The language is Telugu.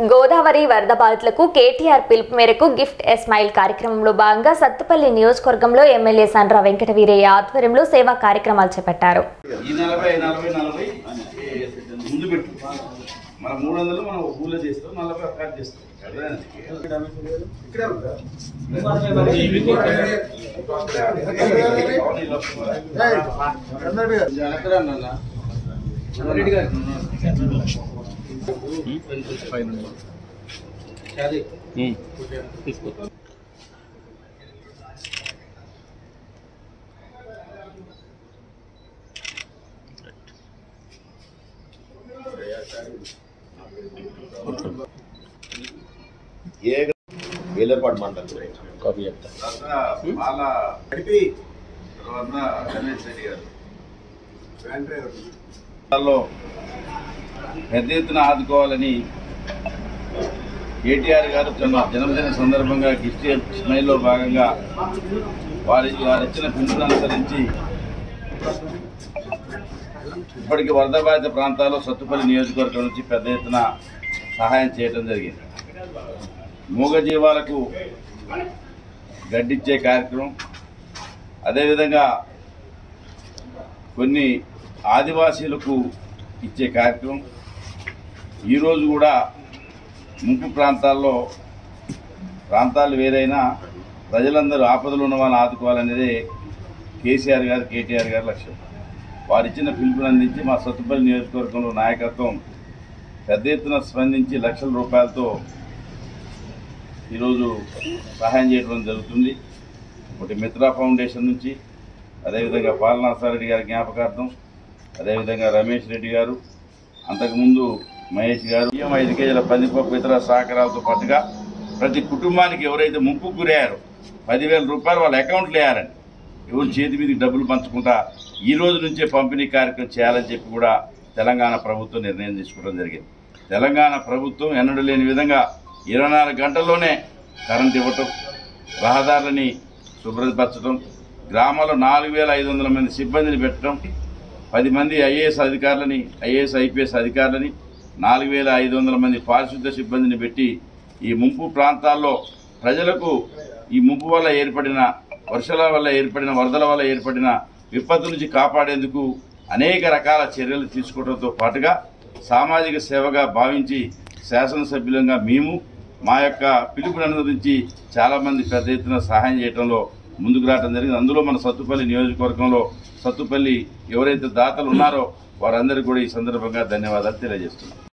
గోదావరి వరద బాధితులకు కేటీఆర్ పిలుపు మేరకు గిఫ్ట్ ఎ స్మైల్ కార్యక్రమంలో భాగంగా సత్తుపల్లి నియోజకవర్గంలో ఎమ్మెల్యే సండ్ర వెంకట వీరయ్య ఆధ్వర్యంలో సేవా కార్యక్రమాలు చేపట్టారు ఈ నలభై నలభై నలభై ముందు పెట్టు మన మూడు వందలు మనం ఊళ్ళో చేస్తాం నలభై కట్ చేస్తాం ఏ వేలపాడు మండలం తర్వాత వాళ్ళ గడిపి తర్వాత గణేష్ రెడ్డి గారు వాళ్ళలో పెద్ద ఎత్తున ఆదుకోవాలని కేటీఆర్ గారు తన జన్మదిన సందర్భంగా గిఫ్ట్ స్మైల్లో భాగంగా వారి వారు ఇచ్చిన పిలుపును అనుసరించి ఇప్పటికి వరద బాధిత ప్రాంతాల్లో సత్తుపల్లి నియోజకవర్గం నుంచి పెద్ద ఎత్తున సహాయం చేయడం జరిగింది మూగజీవాలకు గడ్డిచ్చే కార్యక్రమం అదేవిధంగా కొన్ని ఆదివాసీలకు ఇచ్చే కార్యక్రమం ఈరోజు కూడా ముంపు ప్రాంతాల్లో ప్రాంతాలు వేరైనా ప్రజలందరూ ఆపదలు ఉన్న వాళ్ళని ఆదుకోవాలనేదే కేసీఆర్ గారు కేటీఆర్ గారి లక్ష్యం వారు ఇచ్చిన పిలుపుని అందించి మా సత్తుపల్లి నియోజకవర్గంలో నాయకత్వం పెద్ద ఎత్తున స్పందించి లక్షల రూపాయలతో ఈరోజు సహాయం చేయడం జరుగుతుంది ఒకటి మిత్రా ఫౌండేషన్ నుంచి అదేవిధంగా పాలనాసారెడ్డి గారి జ్ఞాపకార్థం అదేవిధంగా రమేష్ రెడ్డి గారు అంతకుముందు మహేష్ గారు బియ్యం ఐదు కేజీల పందిపప్పు ఇతర సహకారాలతో పాటుగా ప్రతి కుటుంబానికి ఎవరైతే ముంపు గురయ్యారో పదివేల రూపాయలు వాళ్ళ అకౌంట్లో వేయాలని ఎవరు చేతి మీదకి డబ్బులు పంచుకుంటా ఈ రోజు నుంచే పంపిణీ కార్యక్రమం చేయాలని చెప్పి కూడా తెలంగాణ ప్రభుత్వం నిర్ణయం తీసుకోవడం జరిగింది తెలంగాణ ప్రభుత్వం ఎన్నడూ లేని విధంగా ఇరవై నాలుగు గంటల్లోనే కరెంట్ ఇవ్వటం రహదారులని శుభ్రపరచడం గ్రామాల్లో నాలుగు వేల ఐదు వందల మంది సిబ్బందిని పెట్టడం పది మంది ఐఏఎస్ అధికారులని ఐఏఎస్ ఐపీఎస్ అధికారులని నాలుగు వేల ఐదు వందల మంది పారిశుద్ధ్య సిబ్బందిని పెట్టి ఈ ముంపు ప్రాంతాల్లో ప్రజలకు ఈ ముంపు వల్ల ఏర్పడిన వర్షాల వల్ల ఏర్పడిన వరదల వల్ల ఏర్పడిన విపత్తు నుంచి కాపాడేందుకు అనేక రకాల చర్యలు తీసుకోవడంతో పాటుగా సామాజిక సేవగా భావించి శాసనసభ్యులంగా మేము మా యొక్క పిలుపుని అనుసరించి చాలామంది పెద్ద ఎత్తున సహాయం చేయడంలో ముందుకు రావడం జరిగింది అందులో మన సత్తుపల్లి నియోజకవర్గంలో సత్తుపల్లి ఎవరైతే దాతలు ఉన్నారో వారందరికీ కూడా ఈ సందర్భంగా ధన్యవాదాలు తెలియజేస్తున్నాం